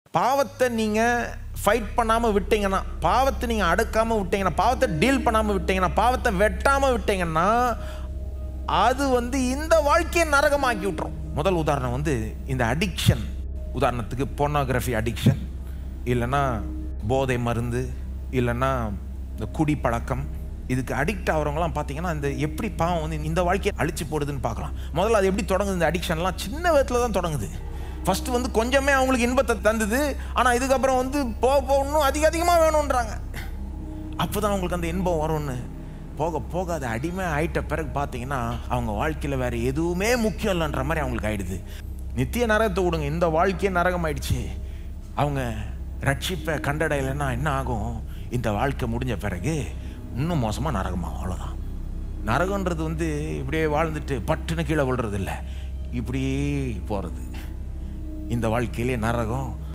பாவத்தை நீங்கள் ஃபைட் பண்ணாமல் விட்டீங்கன்னா பாவத்தை நீங்கள் அடக்காமல் விட்டீங்கன்னா பாவத்தை டீல் பண்ணாமல் விட்டீங்கன்னா பாவத்தை வெட்டாமல் விட்டீங்கன்னா அது வந்து இந்த வாழ்க்கையை நரகமாக்கி விட்டுரும் முதல் உதாரணம் வந்து இந்த அடிக்ஷன் உதாரணத்துக்கு போனோகிராஃபி அடிக்ஷன் இல்லைன்னா போதை மருந்து இல்லைன்னா இந்த குடி பழக்கம் இதுக்கு அடிக்ட் ஆகிறவங்களாம் பார்த்தீங்கன்னா இந்த எப்படி பாவம் வந்து இந்த வாழ்க்கையை அழிச்சு போடுதுன்னு பார்க்கலாம் முதல்ல அது எப்படி தொடங்குது இந்த அடிக்ஷன்லாம் சின்ன விதத்தில் தான் தொடங்குது ஃபஸ்ட்டு வந்து கொஞ்சமே அவங்களுக்கு இன்பத்தை தந்தது ஆனால் இதுக்கப்புறம் வந்து போக போக இன்னும் அதிக அதிகமாக வேணுன்றாங்க அப்போ தான் அவங்களுக்கு அந்த இன்பம் வரும்னு போக போக அது அடிமை ஆயிட்ட பிறகு பார்த்தீங்கன்னா அவங்க வாழ்க்கையில் வேறு எதுவுமே முக்கியம் இல்லைன்ற மாதிரி அவங்களுக்கு ஆயிடுது நித்திய நரகத்தை விடுங்க இந்த வாழ்க்கையே நரகம் ஆயிடுச்சு அவங்க ரட்சிப்பை கண்டடையலைன்னா என்ன ஆகும் இந்த வாழ்க்கை முடிஞ்ச பிறகு இன்னும் மோசமாக நரகமாகும் அவ்வளோதான் நரகன்றது வந்து இப்படியே வாழ்ந்துட்டு பட்டுன்னு கீழே விழுறது இல்லை இப்படியே போகிறது இந்த வாழ்க்கையிலே நரகம்